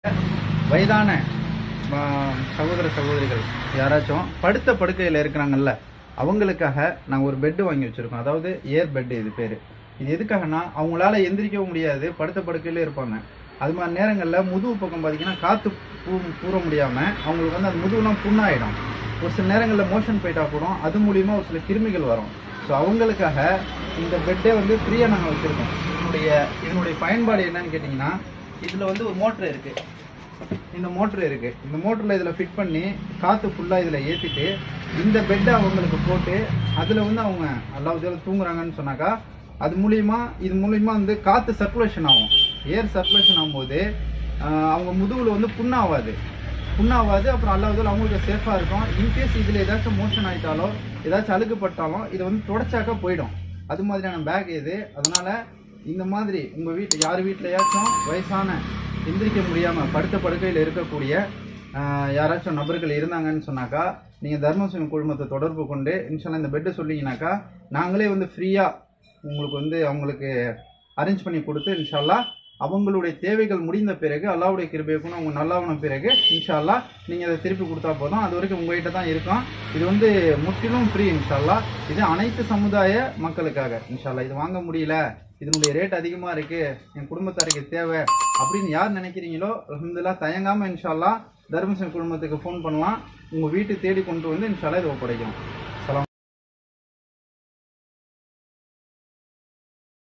வயதான ஆ, சகோதர சகோதரிகள் யாராச்சும் படுத்த படுக்கையில் இருக்கிறாங்கல்ல அவங்களுக்காக நாங்கள் ஒரு பெட்டு வாங்கி வச்சுருக்கோம் அதாவது ஏர் பெட்டு இது பேர் இது எதுக்காகனா அவங்களால எந்திரிக்கவும் முடியாது படுத்த படுக்கையிலே இருப்பாங்க அது மாதிரி நேரங்களில் முதுகு பக்கம் பார்த்தீங்கன்னா காற்று பூ பூர முடியாமல் அவங்களுக்கு வந்து அந்த முதுகுலாம் புண்ணாயிடும் ஒரு சில நேரங்களில் மோஷன் போயிட்டா கூட அது மூலியமாக ஒரு சில கிருமிகள் வரும் ஸோ அவங்களுக்காக இந்த பெட்டே வந்து ஃப்ரீயாக நாங்கள் வச்சுருக்கோம் இதனுடைய இதனுடைய பயன்பாடு என்னன்னு கேட்டிங்கன்னா இதில் வந்து ஒரு மோட்ரு இருக்குது இந்த மோட்ரு இருக்கு இந்த மோட்டர்ல இதுல ஃபிட் பண்ணி காத்து ஃபுல்லா இதுல ஏத்திட்டு இந்த பெட்டை அவங்களுக்கு போட்டு அதுல வந்து அவங்க அல்லாவது தூங்குறாங்கன்னு சொன்னாக்கா அது மூலியமா இது மூலியமா வந்து காத்து சர்க்குலேஷன் ஆகும் ஏர் சர்க்குலேஷன் ஆகும்போது ஆஹ், அவங்க முதுகுல வந்து புண்ணாகாது புண்ணாகாது அப்புறம் அல்லாவது அவங்களுக்கு சேஃபா இருக்கும் இன்கேஸ் இதுல ஏதாச்சும் மோஷன் ஆயிட்டாலோ ஏதாச்சும் அழுக்குப்பட்டாலும் இது வந்து தொடச்சாக்கா போயிடும் அது மாதிரியான பேக் இது அதனால இந்த மாதிரி உங்க வீட்டு யார் வீட்லயாச்சும் வயசான எந்திரிக்க முடியாம படுத்த படுக்கையில் இருக்கக்கூடிய ஆஹ், யாராச்சும் நபர்கள் இருந்தாங்கன்னு சொன்னாக்கா நீங்க தர்மசிவம் குழுமத்தை தொடர்பு கொண்டு இன்ஷால்லா இந்த பெட்டு சொன்னீங்கன்னாக்கா நாங்களே வந்து ஃப்ரீயா உங்களுக்கு வந்து அவங்களுக்கு அரேஞ்ச் பண்ணி கொடுத்து இன்ஷால்லா அவங்களுடைய தேவைகள் முடிந்த பிறகு அல்லாவுடைய கிருபையை கொண்டு அவங்க நல்லாவன பிறகு இன்ஷால்லா நீங்கள் அதை திருப்பி கொடுத்தா போதும் அது வரைக்கும் உங்ககிட்ட தான் இருக்கும் இது வந்து முற்றிலும் ஃப்ரீ இன்ஷால்லா இது அனைத்து சமுதாய மக்களுக்காக இன்ஷால்லா இது வாங்க முடியல இதனுடைய ரேட் அதிகமாக இருக்கு என் குடும்பத்தாருக்கு தேவை அப்படின்னு யார் நினைக்கிறீங்களோ அல்ஹம்துலில்லாஹ் தயங்காம இன்ஷால்லா தர்மசிங் குடும்பத்துக்கு ஃபோன் பண்ணலாம் உங்கள் வீட்டு தேடி கொண்டு வந்து இன்ஷால்லா இதை ஒப்படைக்கும்